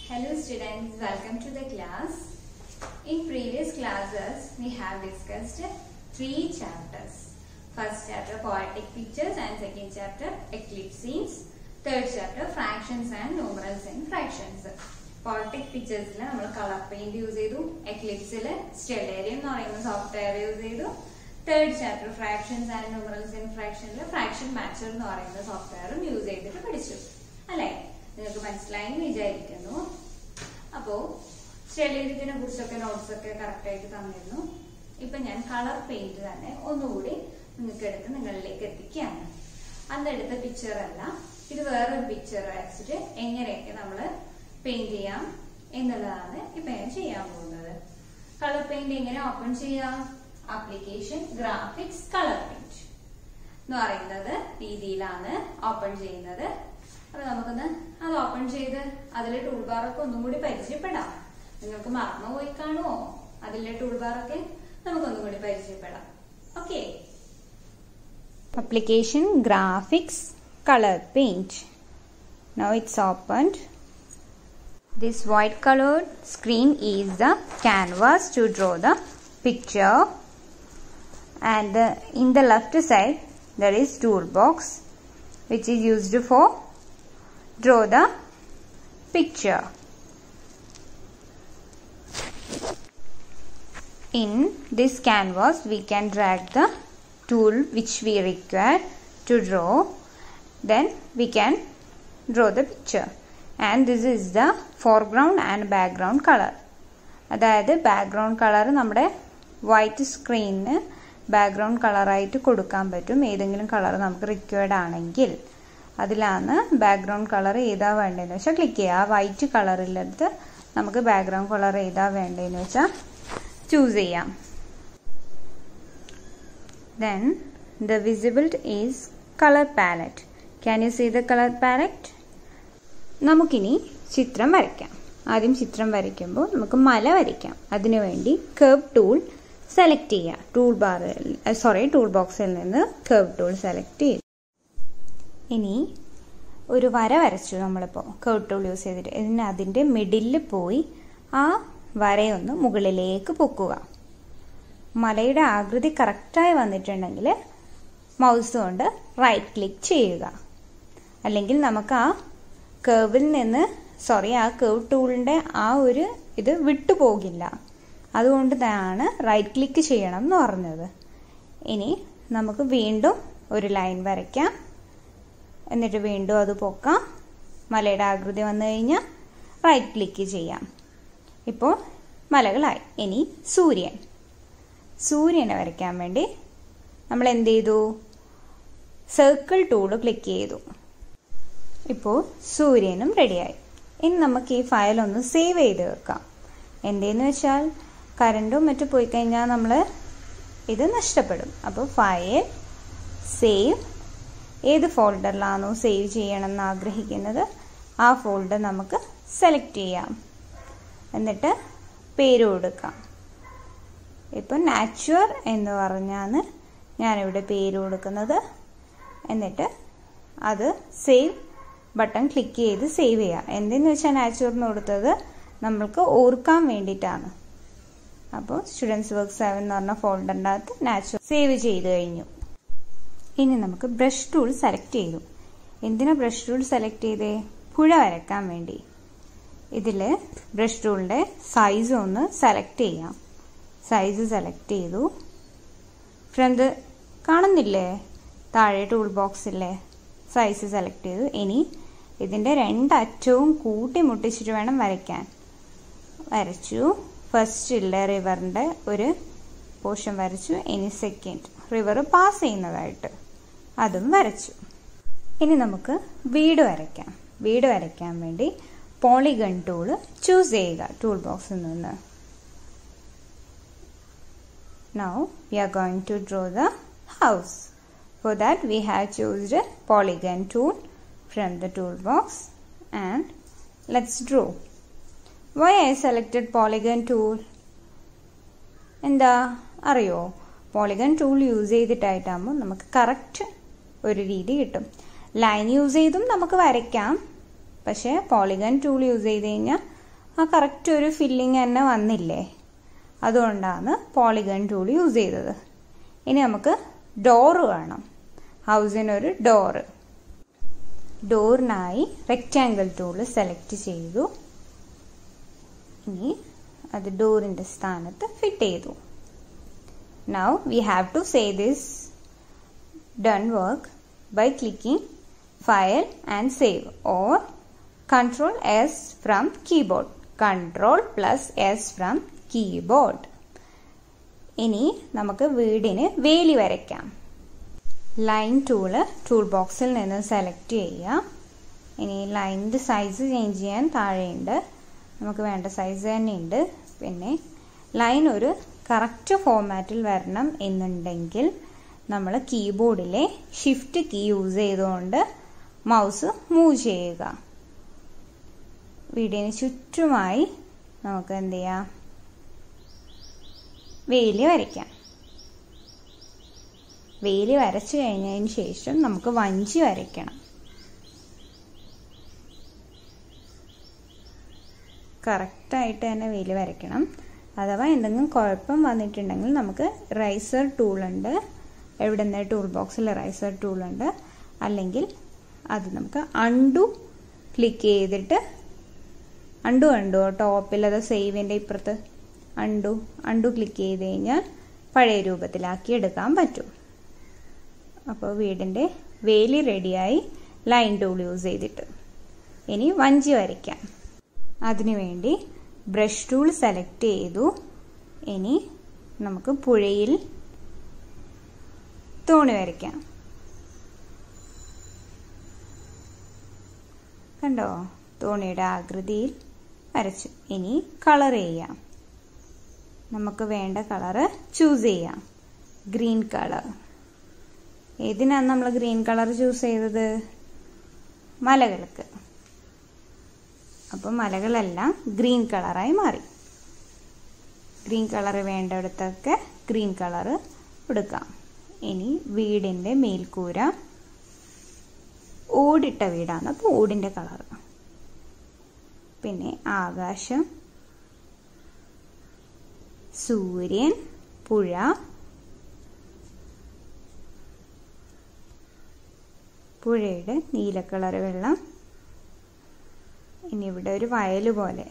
Hello students, welcome to the class. In previous classes, we have discussed three chapters. First chapter poetic pictures and second chapter eclipse scenes. Third chapter fractions and numerals in fractions. പോളിറ്റിക് പിക്ചേഴ്സിൽ നമ്മൾ colour paint use ചെയ്തു എക്ലിപ്സിൽ Stellarium എന്ന് പറയുന്ന software use ചെയ്തു third chapter fractions and numerals in ഫ്രാക്ഷനിൽ fraction matcher എന്ന് പറയുന്ന സോഫ്റ്റ്വെയറും യൂസ് ചെയ്തിട്ട് പഠിച്ചു അല്ലേ നിങ്ങൾക്ക് മനസ്സിലായി എന്ന് വിചാരിക്കുന്നു അപ്പോ സ്റ്റെല്ലേരിയത്തിനെ കുറിച്ചൊക്കെ നോട്ട്സ് ഒക്കെ കറക്റ്റ് ആയിട്ട് തന്നിരുന്നു ഇപ്പൊ ഞാൻ കളർ പെയിന്റ് തന്നെ ഒന്നുകൂടി നിങ്ങൾക്ക് എടുത്ത് നിങ്ങളിലേക്ക് എത്തിക്കുകയാണ് അന്ന് എടുത്ത പിക്ചർ അല്ല ഇത് വേറൊരു പിക്ചർ വരച്ചിട്ട് എങ്ങനെയൊക്കെ നമ്മൾ പെയിന്റ് ചെയ്യാം എന്നുള്ളതാണ് ഇപ്പൊ ഞാൻ ചെയ്യാൻ പോകുന്നത് കളർ പെയിന്റ് എങ്ങനെ ഓപ്പൺ ചെയ്യാം ആപ്ലിക്കേഷൻ ഗ്രാഫിക്സ് കളർ പെയിന്റ് എന്ന് പറയുന്നത് രീതിയിലാണ് ഓപ്പൺ ചെയ്യുന്നത് അപ്പൊ നമുക്കൊന്ന് അത് ഓപ്പൺ ചെയ്ത് അതിലെ ടൂൾ ബാറൊക്കെ ഒന്നും കൂടി പരിചയപ്പെടാം നിങ്ങൾക്ക് മറന്നുപോയി കാണുമോ അതിലെ ടൂൾ ബാറൊക്കെ നമുക്കൊന്നും കൂടി പരിചയപ്പെടാം okay application graphics color paint now it's opened this white colored screen is the canvas to draw the picture and uh, in the left side there is toolbox which is used for draw the picture in this canvas we can drag the tool which we require to draw then we can draw the picture and this is the foreground and background color അതായത് background colour നമ്മുടെ white സ്ക്രീനിന് background കളറായിട്ട് കൊടുക്കാൻ പറ്റും ഏതെങ്കിലും colour നമുക്ക് required ആണെങ്കിൽ അതിലാണ് ബാക്ക്ഗ്രൗണ്ട് കളർ ഏതാ വേണ്ടതെന്ന് വെച്ചാൽ ക്ലിക്ക് ചെയ്യുക ആ വൈറ്റ് കളറിലെടുത്ത് നമുക്ക് ബാക്ക്ഗ്രൗണ്ട് കളർ ഏതാ വേണ്ടതെന്ന് വെച്ചാൽ ചൂസ് ചെയ്യാം then the visible is color palette can you see the color palette നമുക്കിനി ചിത്രം വരയ്ക്കാം ആദ്യം ചിത്രം വരയ്ക്കുമ്പോൾ നമുക്ക് മല വരയ്ക്കാം അതിനുവേണ്ടി കർവ് ടൂൾ സെലക്ട് ചെയ്യാം ടൂൾ ബാറിൽ സോറി ടൂൾ ബോക്സിൽ നിന്ന് കർവ് ടൂൾ സെലക്ട് ചെയ്തു ഇനി ഒരു വര വരച്ചു നമ്മളിപ്പോൾ കർവ് ടൂൾ യൂസ് ചെയ്തിട്ട് ഇതിന് അതിൻ്റെ മിഡിലിൽ പോയി ആ വരയൊന്ന് മുകളിലേക്ക് പൊക്കുക മലയുടെ ആകൃതി കറക്റ്റായി വന്നിട്ടുണ്ടെങ്കിൽ മൗസ് കൊണ്ട് റൈറ്റ് ക്ലിക്ക് ചെയ്യുക അല്ലെങ്കിൽ നമുക്ക് ആ കേവിൽ നിന്ന് സോറി ആ കേവ് ടൂളിൻ്റെ ആ ഒരു ഇത് വിട്ടുപോകില്ല അതുകൊണ്ട് തന്നെയാണ് റൈറ്റ് ക്ലിക്ക് ചെയ്യണം എന്ന് പറഞ്ഞത് ഇനി നമുക്ക് വീണ്ടും ഒരു ലൈൻ വരയ്ക്കാം എന്നിട്ട് വീണ്ടും അത് പൊക്കാം മലയുടെ ആകൃതി വന്നു കഴിഞ്ഞാൽ റൈറ്റ് ക്ലിക്ക് ചെയ്യാം ഇപ്പോൾ മലകളായി ഇനി സൂര്യൻ സൂര്യനെ വരയ്ക്കാൻ വേണ്ടി നമ്മൾ എന്ത് ചെയ്തു സർക്കിൾ ടൂള് ക്ലിക്ക് ചെയ്തു ഇപ്പോൾ സൂര്യനും റെഡിയായി ഇനി നമുക്ക് ഈ ഫയൽ ഒന്ന് സേവ് ചെയ്ത് വെക്കാം എന്തെന്ന് വെച്ചാൽ കറണ്ടും മറ്റും പോയി കഴിഞ്ഞാൽ നമ്മൾ ഇത് നഷ്ടപ്പെടും അപ്പോൾ ഫയൽ സേവ് ഏത് ഫോൾഡറിലാണോ സേവ് ചെയ്യണമെന്ന് ആഗ്രഹിക്കുന്നത് ആ ഫോൾഡർ നമുക്ക് സെലക്ട് ചെയ്യാം എന്നിട്ട് പേര് കൊടുക്കാം ഇപ്പം നാച്ചുവർ എന്ന് പറഞ്ഞാണ് ഞാനിവിടെ പേര് കൊടുക്കുന്നത് എന്നിട്ട് അത് സേവ് ബട്ടൺ ക്ലിക്ക് ചെയ്ത് സേവ് ചെയ്യുക എന്തെന്ന് വെച്ചാൽ നാച്ചുവർ എന്ന് കൊടുത്തത് നമ്മൾക്ക് ഓർക്കാൻ വേണ്ടിയിട്ടാണ് അപ്പോൾ സ്റ്റുഡൻസ് വർക്ക് സെവൻ എന്ന് പറഞ്ഞ ഫോൾഡറിൻ്റെ അകത്ത് നാച്ചുറൽ സേവ് ചെയ്ത് കഴിഞ്ഞു ഇനി നമുക്ക് ബ്രഷ് ടൂൾ സെലക്ട് ചെയ്തു എന്തിനാ ബ്രഷ് ടൂൾ സെലക്ട് ചെയ്തേ പുഴ വരയ്ക്കാൻ വേണ്ടി ഇതിൽ ബ്രഷ് ടൂളിൻ്റെ സൈസ് ഒന്ന് സെലക്ട് ചെയ്യാം സൈസ് സെലക്ട് ചെയ്തു ഫ്രം ദ കാണുന്നില്ലേ താഴെ ടൂൾ ബോക്സിലെ സൈസ് സെലക്ട് ചെയ്തു ഇനി ഇതിൻ്റെ രണ്ടറ്റവും കൂട്ടി മുട്ടിച്ചിട്ട് വേണം വരയ്ക്കാൻ വരച്ചു ഫസ്റ്റ് ഇല്ല റിവറിൻ്റെ ഒരു പോർഷൻ വരച്ചു ഇനി സെക്കൻഡ് റിവർ പാസ് ചെയ്യുന്നതായിട്ട് അതും വരച്ചു ഇനി നമുക്ക് വീട് വരയ്ക്കാം വീട് വരയ്ക്കാൻ വേണ്ടി പോളിഗൺ ടൂള് ചൂസ് ചെയ്യുക ടൂൾ ബോക്സിൽ നിന്ന് Now we are going to draw the house. For that we have chosen polygon tool from the toolbox and let's draw. Why I selected polygon tool? എന്താ അറിയോ പോളിഗൺ ടൂൾ യൂസ് ചെയ്തിട്ടായിട്ടാകുമ്പോൾ നമുക്ക് correct ഒരു രീതി കിട്ടും line use ചെയ്തും നമുക്ക് വരയ്ക്കാം പക്ഷേ പോളിഗൺ ടൂൾ യൂസ് ചെയ്ത് കഴിഞ്ഞാൽ ആ കറക്റ്റ് ഒരു ഫില്ലിങ് തന്നെ വന്നില്ലേ അതുകൊണ്ടാണ് പോളിഗൺ ടൂൾ യൂസ് ചെയ്തത് ഇനി നമുക്ക് ഡോറ് വേണം ഹൗസിനൊരു ഡോറ് ഡോറിനായി റെക്റ്റാങ്കിൾ ടൂൾ സെലക്ട് ചെയ്തു ഇനി അത് ഡോറിൻ്റെ സ്ഥാനത്ത് ഫിറ്റ് ചെയ്തു now we have to save this done work by clicking file and save or control S from keyboard control plus S from keyboard ഇനി നമുക്ക് വീടിന് വേലി വരയ്ക്കാം ലൈൻ ടൂള് ടൂൾ ബോക്സിൽ നിന്ന് സെലക്ട് ചെയ്യുക ഇനി ലൈനിൻ്റെ സൈസ് ചേഞ്ച് ചെയ്യാൻ താഴെയുണ്ട് നമുക്ക് വേണ്ട സൈസ് തന്നെ ഉണ്ട് പിന്നെ ലൈൻ ഒരു കറക്റ്റ് ഫോർമാറ്റിൽ വരണം എന്നുണ്ടെങ്കിൽ നമ്മൾ കീബോർഡിലെ ഷിഫ്റ്റ് കീ യൂസ് ചെയ്തുകൊണ്ട് മൗസ് മൂവ് ചെയ്യുക വീടിന് ചുറ്റുമായി നമുക്ക് എന്ത് ചെയ്യാം വേലി വരയ്ക്കാം വേലി വരച്ചു കഴിഞ്ഞതിന് ശേഷം നമുക്ക് വഞ്ചി വരയ്ക്കണം കറക്റ്റായിട്ട് തന്നെ വേലി വരയ്ക്കണം അഥവാ എന്തെങ്കിലും കുഴപ്പം വന്നിട്ടുണ്ടെങ്കിൽ നമുക്ക് റൈസർ ടൂളുണ്ട് എവിടെ നിന്ന് ടൂൾ ബോക്സിൽ റൈസർ ടൂളുണ്ട് അല്ലെങ്കിൽ അത് നമുക്ക് അണ്ടു ക്ലിക്ക് ചെയ്തിട്ട് അണ്ടു കണ്ടു ടോപ്പിൽ അത് സേവിൻ്റെ ഇപ്പുറത്ത് അണ്ടു അണ്ടു ക്ലിക്ക് ചെയ്ത് കഴിഞ്ഞാൽ പഴയ രൂപത്തിലാക്കി എടുക്കാൻ പറ്റും അപ്പോൾ വീടിൻ്റെ വേലി റെഡിയായി ലൈൻ ടൂൾ യൂസ് ചെയ്തിട്ട് ഇനി വഞ്ചി വരയ്ക്കാം അതിനുവേണ്ടി ബ്രഷ് ടൂൾ സെലക്ട് ചെയ്തു ഇനി നമുക്ക് പുഴയിൽ തോണി വരയ്ക്കാം കണ്ടോ തോണിയുടെ ആകൃതിയിൽ വരച്ചു ഇനി കളർ ചെയ്യാം നമുക്ക് വേണ്ട കളറ് ചൂസ് ചെയ്യാം ഗ്രീൻ കളർ ഏതിനാണ് നമ്മൾ ഗ്രീൻ കളർ ചൂസ് ചെയ്തത് മലകൾക്ക് അപ്പം മലകളെല്ലാം ഗ്രീൻ കളറായി മാറി ഗ്രീൻ കളർ വേണ്ടിടത്തൊക്കെ ഗ്രീൻ കളർ കൊടുക്കാം ഇനി വീടിൻ്റെ മേൽക്കൂര ഓടിട്ട വീടാണ് അപ്പോൾ ഓടിൻ്റെ കളർ പിന്നെ ആകാശം സൂര്യൻ പുഴ പുഴയുടെ നീല കളർ വെള്ളം ഇനി ഇവിടെ ഒരു വയൽ പോലെ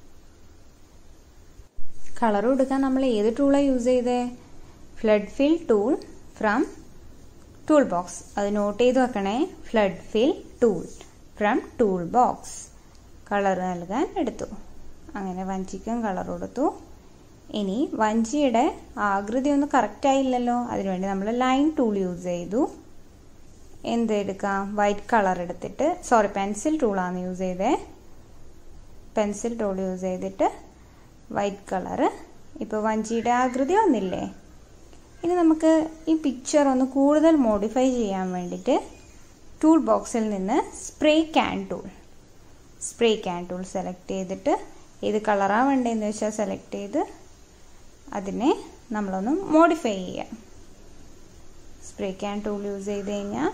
കളർ കൊടുക്കാൻ നമ്മൾ ഏത് ടൂളാണ് യൂസ് ചെയ്തേ flood fill tool from tool box അത് നോട്ട് ചെയ്ത് വെക്കണേ flood fill tool from tool box colour നൽകാൻ എടുത്തു അങ്ങനെ വഞ്ചിക്കും കളർ കൊടുത്തു ഇനി വഞ്ചിയുടെ ആകൃതി ഒന്നും കറക്റ്റ് ആയില്ലല്ലോ അതിനുവേണ്ടി നമ്മൾ ലൈൻ ടൂൾ യൂസ് ചെയ്തു എന്ത് എടുക്കാം വൈറ്റ് കളർ എടുത്തിട്ട് സോറി പെൻസിൽ ടൂളാണ് യൂസ് ചെയ്തേ പെൻസിൽ ടൂൾ യൂസ് ചെയ്തിട്ട് വൈറ്റ് കളറ് ഇപ്പോൾ വഞ്ചിയുടെ ആകൃതി വന്നില്ലേ ഇനി നമുക്ക് ഈ പിക്ചർ ഒന്ന് കൂടുതൽ മോഡിഫൈ ചെയ്യാൻ വേണ്ടിയിട്ട് ടൂൾ ബോക്സിൽ നിന്ന് spray can tool spray can tool select ചെയ്തിട്ട് ഏത് കളറാണ് വേണ്ടതെന്ന് വെച്ചാൽ സെലക്ട് ചെയ്ത് അതിനെ നമ്മളൊന്ന് മോഡിഫൈ ചെയ്യാം സ്പ്രേ ക്യാൻ ടൂൾ യൂസ് ചെയ്ത് കഴിഞ്ഞാൽ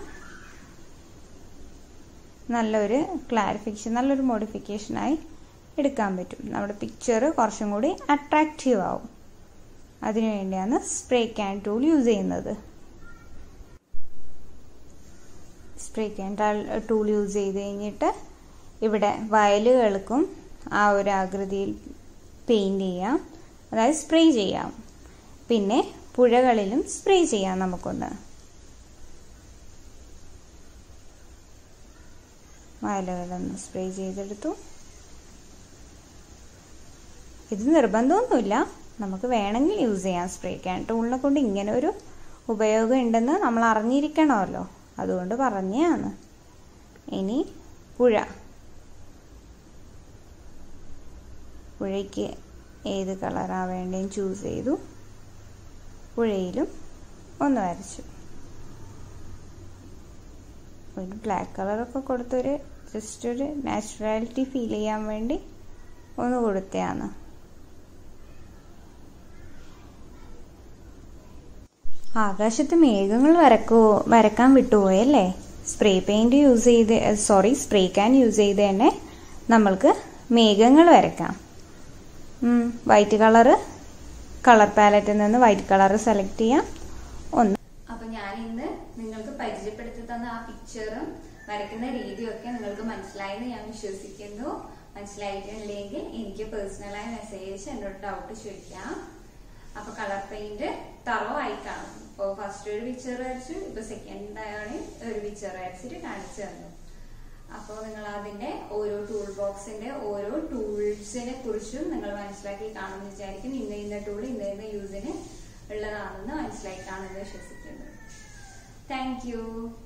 നല്ലൊരു ക്ലാരിഫിക്കേഷൻ നല്ലൊരു മോഡിഫിക്കേഷനായി എടുക്കാൻ പറ്റും നമ്മുടെ പിക്ചർ കുറച്ചും കൂടി അട്രാക്റ്റീവ് ആവും അതിനുവേണ്ടിയാണ് സ്പ്രേ ക്യാൻ ടൂൾ യൂസ് ചെയ്യുന്നത് സ്പ്രേ ക്യാൻ ടൂൾ യൂസ് ചെയ്ത് കഴിഞ്ഞിട്ട് ഇവിടെ വയലുകൾക്കും ആ ഒരു ആകൃതിയിൽ പെയിൻറ് ചെയ്യാം അതായത് സ്പ്രേ ചെയ്യാം പിന്നെ പുഴകളിലും സ്പ്രേ ചെയ്യാം നമുക്കൊന്ന് വയലുകളൊന്ന് സ്പ്രേ ചെയ്തെടുത്തു ഇത് നിർബന്ധമൊന്നുമില്ല നമുക്ക് വേണമെങ്കിൽ യൂസ് ചെയ്യാം സ്പ്രേ ക്യാൻ ടൂളിനെ കൊണ്ട് ഇങ്ങനെ ഒരു ഉപയോഗം ഉണ്ടെന്ന് നമ്മൾ അറിഞ്ഞിരിക്കണമല്ലോ അതുകൊണ്ട് പറഞ്ഞതാണ് ഇനി പുഴ പുഴയ്ക്ക് ഏത് കളറാണ് വേണ്ടതെന്ന് ചൂസ് ചെയ്തു പുഴയിലും ഒന്ന് വരച്ചു ഒരു ബ്ലാക്ക് കളറൊക്കെ കൊടുത്തൊരു ജസ്റ്റ് ഒരു നാച്ചുറാലിറ്റി ഫീൽ ചെയ്യാൻ വേണ്ടി ഒന്ന് കൊടുത്തതാണ് ആകാശത്ത് മേഘങ്ങൾ വരക്കോ വരക്കാൻ വിട്ടുപോയല്ലേ സ്പ്രേ പെയിന്റ് യൂസ് ചെയ്ത് സോറി സ്പ്രേ ക്യാൻ യൂസ് ചെയ്ത് തന്നെ നമ്മൾക്ക് മേഘങ്ങൾ വരക്കാം വൈറ്റ് കളറ് കളർ പാലറ്റിൽ നിന്ന് വൈറ്റ് കളർ സെലക്ട് ചെയ്യാം ഒന്ന് അപ്പൊ ഞാൻ ഇന്ന് നിങ്ങൾക്ക് പരിചയപ്പെടുത്തി തന്ന ആ പിക്ചറും വരയ്ക്കുന്ന രീതിയൊക്കെ നിങ്ങൾക്ക് മനസ്സിലായെന്ന് ഞാൻ വിശ്വസിക്കുന്നു മനസ്സിലായിട്ടില്ലെങ്കിൽ എനിക്ക് പേഴ്സണലായി മെസ്സേജ് അയച്ച് എന്നോട് ഡൗട്ട് ചോദിക്കാം അപ്പൊ കളർ പെയിന്റ് തറോ ആയി കാണും ഇപ്പൊ ഫസ്റ്റ് ഒരു പിക്ചർ വരച്ചു ഇപ്പൊ സെക്കൻഡ് ആണ് ഒരു പിക്ചർ വരച്ചിട്ട് കാണിച്ചു തന്നു അപ്പോൾ നിങ്ങൾ അതിന്റെ ഓരോ ടൂൾ ബോക്സിന്റെ ഓരോ ടൂൾസിനെ കുറിച്ചും നിങ്ങൾ മനസ്സിലാക്കി കാണുമെന്ന് വിചാരിക്കും ഇന്ന ഇന്ന ടൂൾ ഇന്ന ഇന്ന യൂസിന് ഉള്ളതാണെന്ന് മനസ്സിലാക്കി കാണുമെന്ന് വിശ്വസിക്കുന്നു താങ്ക് യു